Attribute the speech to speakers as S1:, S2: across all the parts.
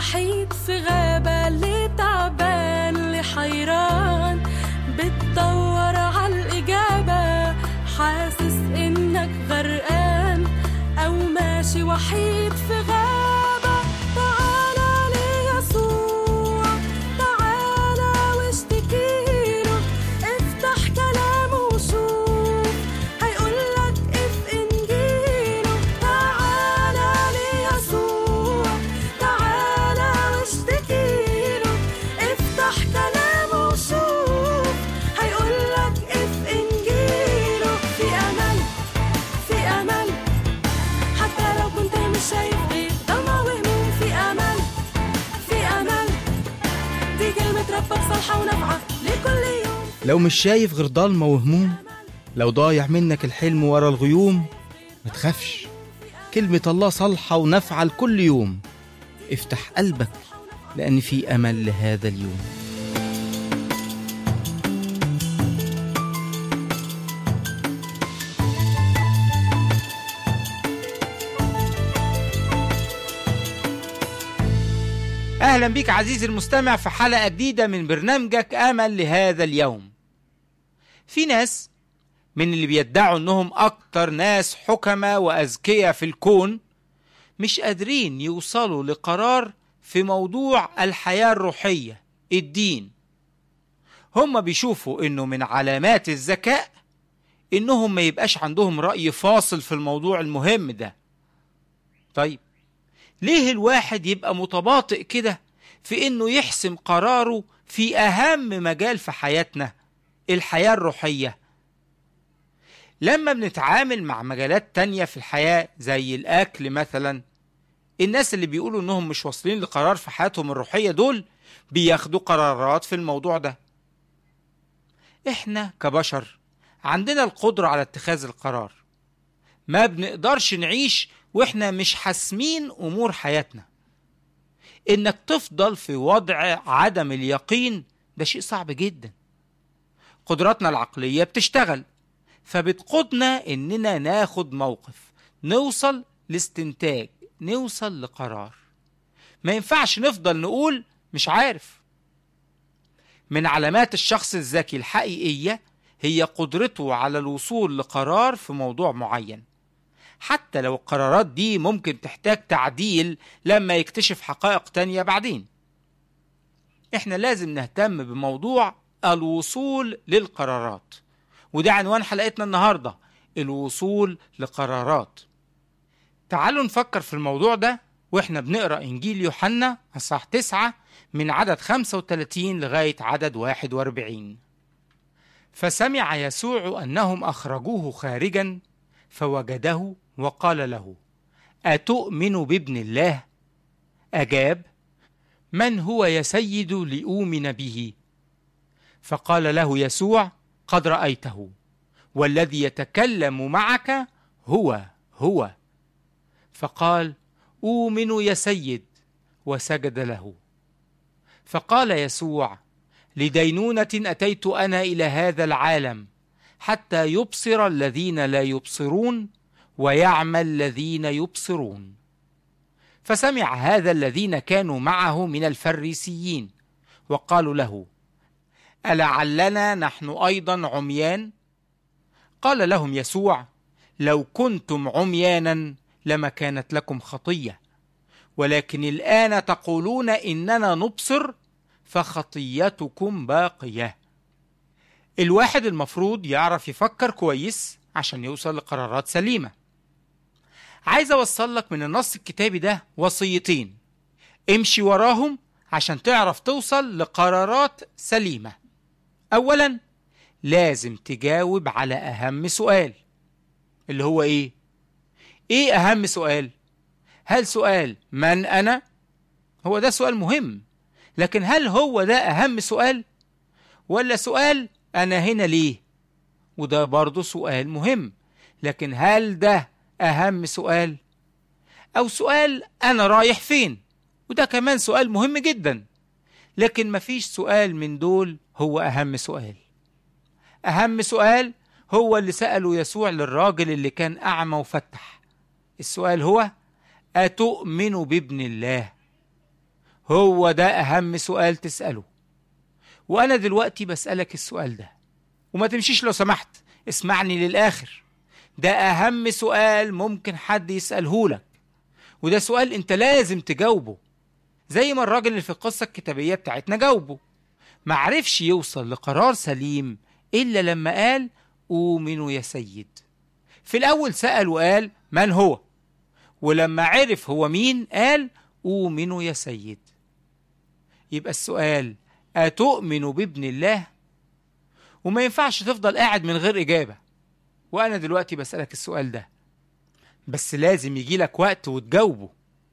S1: وحيد في غابة اللي تعبان اللي حيران بتدور عالإجابة حاسس إنك غرقان أو ماشي وحيد في غابة تعالى ليسوع تعالى واشتكيله افتح كلامه وشوف هيقولك اف انجيله تعالى ليسوع تعالى واشتكيله افتح كلامه وشوف هيقولك اف انجيله في امل في امل حتى لو كنت مش شايف غير ضلمة وهموم في امل في امل دي كلمة ربك صالحة ونافعة لكل يوم
S2: لو مش شايف غير ضلمة وهموم لو ضايع منك الحلم ورا الغيوم ما تخافش كلمة الله صالحة ونافعة لكل يوم افتح قلبك لأن في أمل لهذا اليوم أهلا بك عزيزي المستمع في حلقة جديدة من برنامجك أمل لهذا اليوم في ناس من اللي بيدعوا انهم اكتر ناس حكمة واذكياء في الكون مش قادرين يوصلوا لقرار في موضوع الحياة الروحية الدين هم بيشوفوا انه من علامات الذكاء انهم ما يبقاش عندهم رأي فاصل في الموضوع المهم ده طيب ليه الواحد يبقى متباطئ كده في انه يحسم قراره في اهم مجال في حياتنا الحياة الروحية لما بنتعامل مع مجالات تانية في الحياة زي الأكل مثلا الناس اللي بيقولوا إنهم مش واصلين لقرار في حياتهم الروحية دول بياخدوا قرارات في الموضوع ده إحنا كبشر عندنا القدرة على اتخاذ القرار ما بنقدرش نعيش وإحنا مش حاسمين أمور حياتنا إنك تفضل في وضع عدم اليقين ده شيء صعب جدا قدراتنا العقلية بتشتغل فبتقودنا اننا ناخد موقف نوصل لاستنتاج نوصل لقرار ما ينفعش نفضل نقول مش عارف من علامات الشخص الذكي الحقيقية هي قدرته على الوصول لقرار في موضوع معين حتى لو القرارات دي ممكن تحتاج تعديل لما يكتشف حقائق تانية بعدين احنا لازم نهتم بموضوع الوصول للقرارات وده عنوان حلقتنا النهارده الوصول لقرارات تعالوا نفكر في الموضوع ده واحنا بنقرا انجيل يوحنا اصحاح 9 من عدد 35 لغايه عدد 41 فسمع يسوع انهم اخرجوه خارجا فوجده وقال له اتؤمن بابن الله اجاب من هو يا سيد لاؤمن به فقال له يسوع قد رايته والذي يتكلم معك هو هو فقال اؤمن يا سيد وسجد له فقال يسوع لدينونه اتيت انا الى هذا العالم حتى يبصر الذين لا يبصرون ويعمى الذين يبصرون فسمع هذا الذين كانوا معه من الفريسيين وقالوا له ألعلنا نحن أيضا عميان؟ قال لهم يسوع: لو كنتم عميانا لما كانت لكم خطية، ولكن الآن تقولون إننا نبصر فخطيتكم باقية. الواحد المفروض يعرف يفكر كويس عشان يوصل لقرارات سليمة. عايز أوصل لك من النص الكتابي ده وصيتين. امشي وراهم عشان تعرف توصل لقرارات سليمه اولا لازم تجاوب على اهم سؤال اللي هو ايه ايه اهم سؤال هل سؤال من انا هو ده سؤال مهم لكن هل هو ده اهم سؤال ولا سؤال انا هنا ليه وده برضه سؤال مهم لكن هل ده اهم سؤال او سؤال انا رايح فين وده كمان سؤال مهم جدا لكن مفيش سؤال من دول هو أهم سؤال أهم سؤال هو اللي سأله يسوع للراجل اللي كان أعمى وفتح السؤال هو أتؤمن بابن الله هو ده أهم سؤال تسأله وأنا دلوقتي بسألك السؤال ده وما تمشيش لو سمحت اسمعني للآخر ده أهم سؤال ممكن حد يسأله لك وده سؤال أنت لازم تجاوبه زي ما الراجل اللي في القصة الكتابية بتاعتنا جاوبه معرفش يوصل لقرار سليم إلا لما قال أؤمن يا سيد في الأول سأل وقال من هو ولما عرف هو مين قال أؤمن يا سيد يبقى السؤال أتؤمن بابن الله وما ينفعش تفضل قاعد من غير إجابة وأنا دلوقتي بسألك السؤال ده بس لازم يجيلك وقت وتجاوبه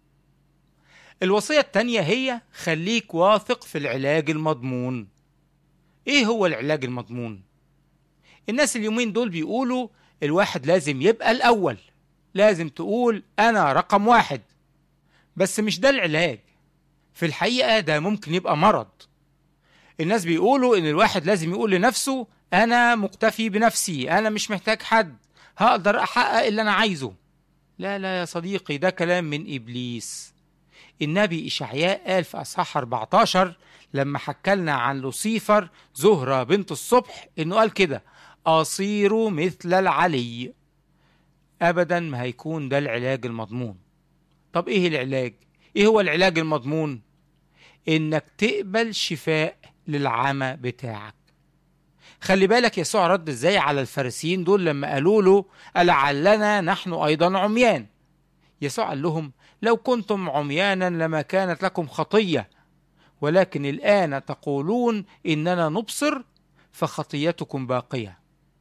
S2: الوصية التانية هي خليك واثق في العلاج المضمون ايه هو العلاج المضمون الناس اليومين دول بيقولوا الواحد لازم يبقى الأول لازم تقول أنا رقم واحد بس مش ده العلاج في الحقيقة ده ممكن يبقى مرض الناس بيقولوا إن الواحد لازم يقول لنفسه أنا مكتفي بنفسي أنا مش محتاج حد هقدر أحقق اللي أنا عايزه لا لا يا صديقي ده كلام من إبليس النبي إشعياء قال في أصحاح 14 لما حكلنا عن لوسيفر زهرة بنت الصبح إنه قال كده أصير مثل العلي أبدا ما هيكون ده العلاج المضمون طب إيه العلاج؟ إيه هو العلاج المضمون؟ إنك تقبل شفاء للعمى بتاعك خلي بالك يسوع رد ازاي على الفارسيين دول لما قالوا له ألعلنا نحن أيضا عميان يسوع قال لهم لو كنتم عميانا لما كانت لكم خطية ولكن الآن تقولون إننا نبصر فخطيتكم باقية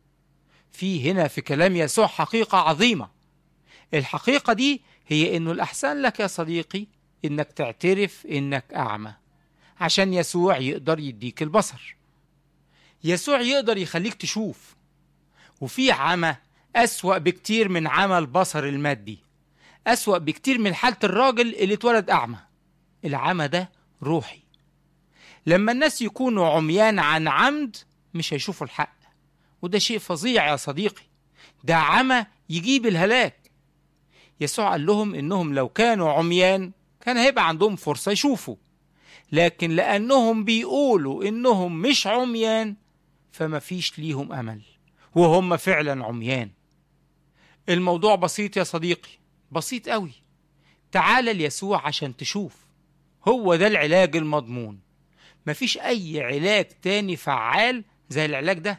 S2: في هنا في كلام يسوع حقيقة عظيمة الحقيقة دي هي إنه الأحسن لك يا صديقي إنك تعترف إنك أعمى عشان يسوع يقدر يديك البصر يسوع يقدر يخليك تشوف وفي عمى أسوأ بكتير من عمى البصر المادي أسوأ بكتير من حالة الراجل اللي اتولد أعمى العمى ده روحي لما الناس يكونوا عميان عن عمد مش هيشوفوا الحق وده شيء فظيع يا صديقي ده عمى يجيب الهلاك يسوع قال لهم إنهم لو كانوا عميان كان هيبقى عندهم فرصة يشوفوا لكن لأنهم بيقولوا إنهم مش عميان فما فيش ليهم أمل وهم فعلا عميان الموضوع بسيط يا صديقي بسيط قوي تعال ليسوع عشان تشوف هو ده العلاج المضمون مفيش أي علاج تاني فعال زي العلاج ده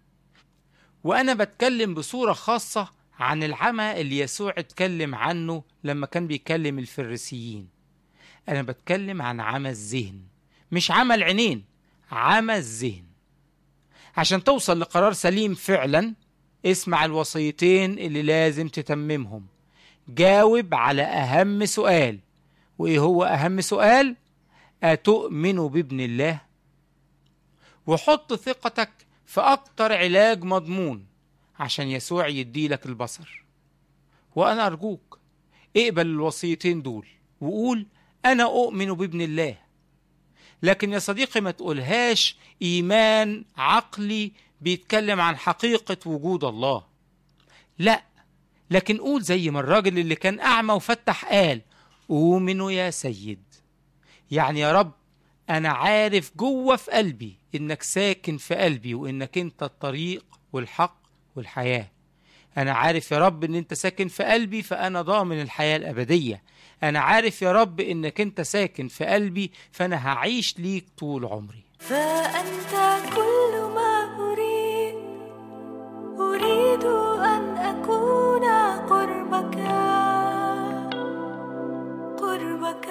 S2: وأنا بتكلم بصورة خاصة عن العمى اللي يسوع اتكلم عنه لما كان بيكلم الفريسيين أنا بتكلم عن عمى الذهن مش عمى العينين عمى الذهن عشان توصل لقرار سليم فعلا اسمع الوصيتين اللي لازم تتممهم جاوب على أهم سؤال وإيه هو أهم سؤال؟ أتؤمن بابن الله؟ وحط ثقتك في أكتر علاج مضمون عشان يسوع يديلك البصر وأنا أرجوك اقبل الوصيتين دول وقول أنا أؤمن بابن الله لكن يا صديقي ما تقولهاش إيمان عقلي بيتكلم عن حقيقة وجود الله لا لكن قول زي ما الراجل اللي كان أعمى وفتح قال أؤمن يا سيد يعني يا رب أنا عارف جوه في قلبي إنك ساكن في قلبي وإنك أنت الطريق والحق والحياة أنا عارف يا رب إن أنت ساكن في قلبي فأنا ضامن الحياة الأبدية أنا عارف يا رب إنك أنت ساكن في قلبي فأنا هعيش ليك طول عمري
S1: فأنت كل ما أريد أريد أن أكون قربك قربك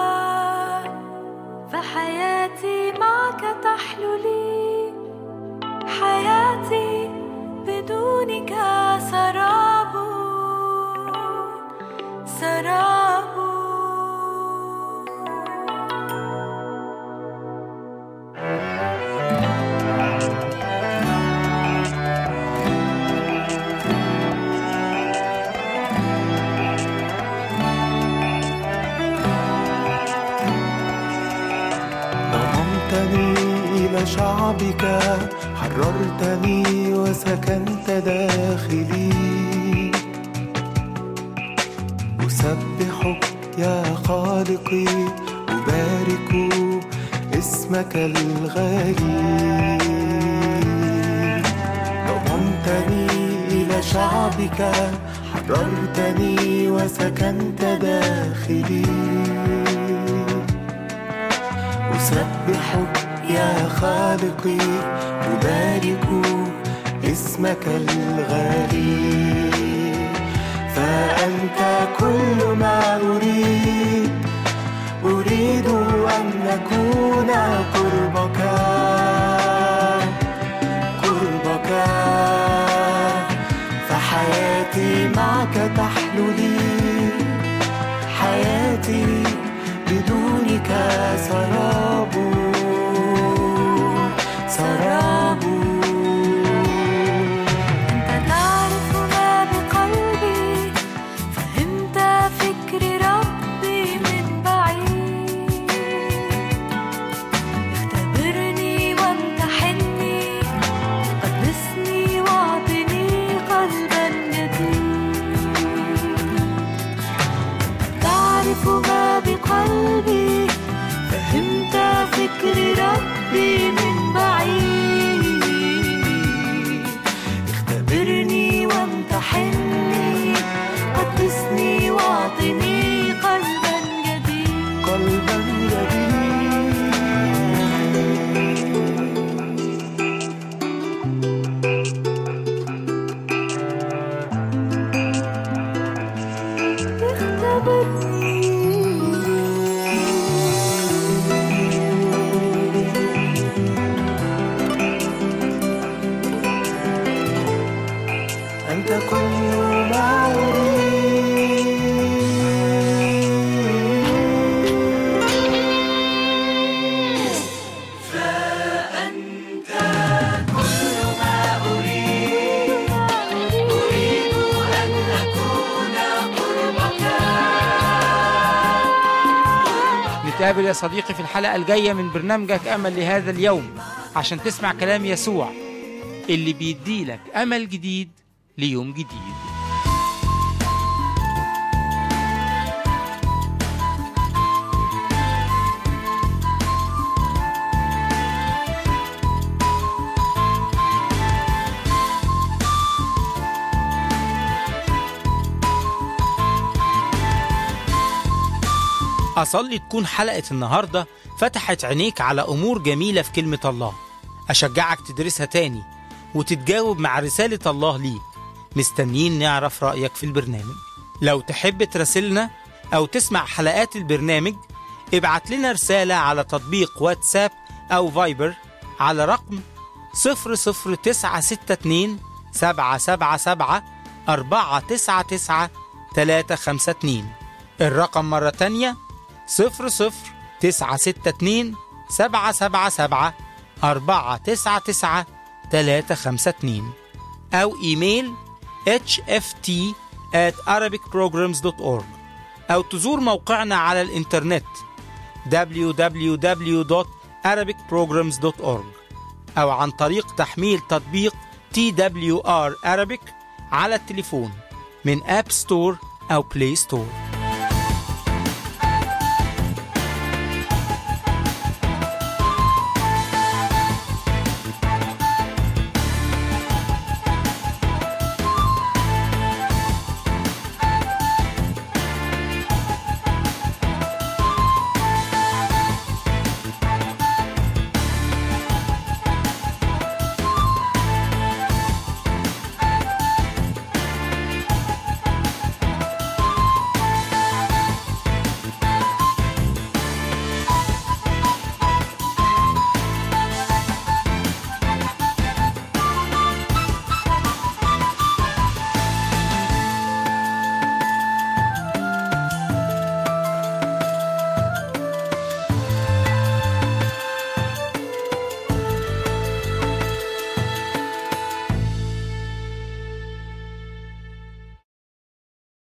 S1: فحياتي معك تحلو لي حياتي بدونك سراب سراب
S3: ضممتني إلى شعبك حررتني وسكنت داخلي أسبحك يا خالقي أبارك الغالي ضممتني إلى شعبك حررتني وسكنت داخلي أسبحك يا خالقي أبارك اسمك الغالي فأنت كل ما أريد أريد أن أكون قربك قربك فحياتي معك تحلو لي حياتي بدونك سراب سراب
S1: أنت تعرف ما بقلبي فهمت فكر ربي من بعيد اختبرني وامتحني قدسني واعطني قلبا جديد تعرف ما بقلبي فهمت فكر ربي من بعيد اختبرني وامتحني قدسني واعطني قلبا جديد
S3: قلبا جديد أنت كل ما أريد
S2: نتقابل يا صديقي في الحلقة الجاية من برنامجك أمل لهذا اليوم عشان تسمع كلام يسوع اللي بيديلك أمل جديد ليوم جديد أصلي تكون حلقة النهاردة فتحت عينيك على أمور جميلة في كلمة الله أشجعك تدرسها تاني وتتجاوب مع رسالة الله ليك مستنيين نعرف رأيك في البرنامج لو تحب تراسلنا أو تسمع حلقات البرنامج ابعت لنا رسالة على تطبيق واتساب أو فايبر على رقم 00962 777 499 352 الرقم مرة تانية 00962 777 499 352 أو إيميل hft at arabicprograms.org أو تزور موقعنا على الإنترنت www.arabicprograms.org أو عن طريق تحميل تطبيق TWR Arabic على التليفون من أب ستور أو بلاي ستور